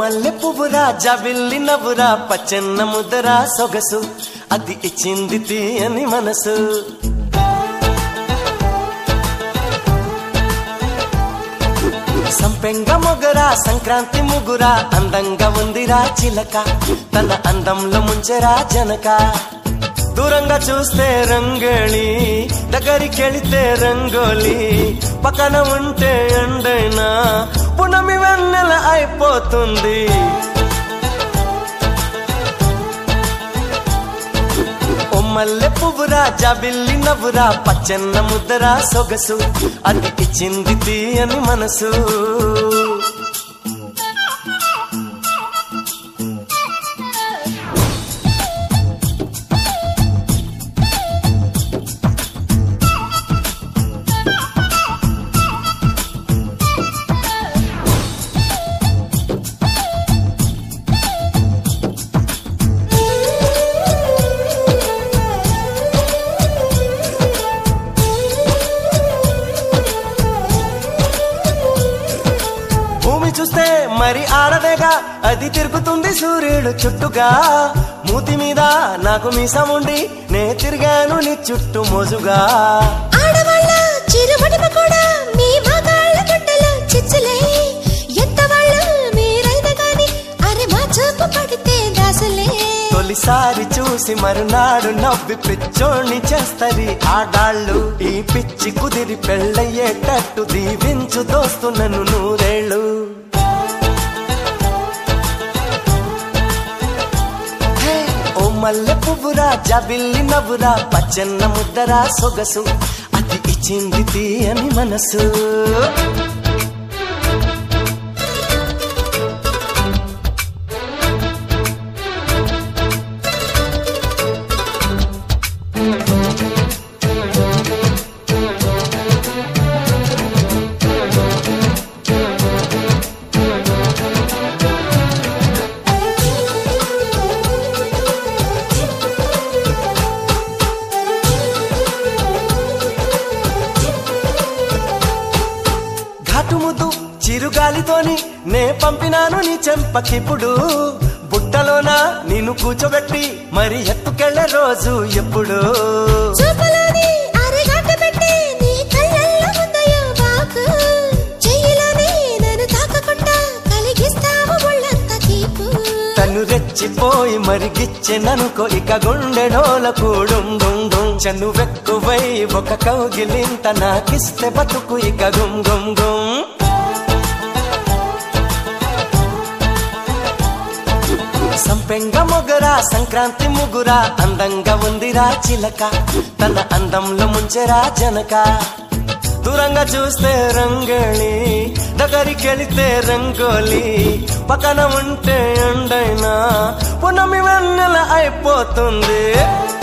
మల్లె పువ్వురా జబిల్లి నవ్వురా పచ్చన్న ముద్దరా సొగసు అది ఇచ్చింది తీయని మనసు సంపెంగ మొగరా సంక్రాంతి ముగురా అందంగా ఉందిరా చిలక తన అందంలో ముంచెరా జనక దూరంగా చూస్తే రంగళి దగ్గరికెళితే రంగోలి పక్కన ఉంటే ఎండైనా పునమి వెన్నెల అయిపోతుంది ఓ మల్లె పువ్వురా జాబిల్లి నవ్వురా పచ్చన్న ముద్దరా సొగసు అది ఇచ్చింది తీయని మనసు భూమి చూస్తే మరి ఆడదేగా అది తిరుగుతుంది సూర్యుడు చుట్టుగా మూతి మీద నాకు మీసముండి నే తిరిగాను నీ చుట్టూ మోజుగా ఆడవాళ్ళ చిరుమడిమ కూడా మీ మగాళ్ళ గుండెలో చిచ్చులే ఎంతవాళ్ళు మీరైన గాని అరే మా చూపు పడితే దాసులే తొలిసారి చూసి మరునాడు నవ్వి పిచ్చోణ్ణి చేస్తది ఆడాళ్ళు ఈ పిచ్చి కుదిరి పెళ్ళయ్యేటట్టు దీవించు దోస్తు నన్ను నూరేళ్ళు హే, ఓ మల్లె పువ్వురా జబిల్లి నవ్వురా పచ్చన్న ముద్దరా సొగసు అది ఇచ్చింది తీయని మనసు ఘాటు ముద్దు చిరుగాలితోని నే పంపినాను నీ చెంపకిప్పుడు బుట్టలోన నిన్ను కూర్చోబెట్టి మరి ఎత్తుకెళ్ళే రోజు ఎప్పుడు చూపులోని అరగంట పెట్టి నీ కళ్ళల్లో ఉందయో బాకు చెయ్యిలోని నన్ను తాకకుండా కలిగిస్తావు ఒళ్ళంత తీపు తను రెచ్చిపోయి మరిగిచ్చెననుకో ఇక గుండెడోల కూడుండుండు చను వెక్కువై ఒక కౌగిలింత నాకిస్తే బతుకు ఇక గుం గుం గుం సంపెంగ మొగరా సంక్రాంతి ముగురా అందంగా ఉందిరా చిలక తన అందంలో ముంచెరా జనక దూరంగా చూస్తే రంగళి దగ్గరికెళితే రంగోలి పక్కన ఉంటే ఎండైనా పునమి వెన్నెల అయిపోతుంది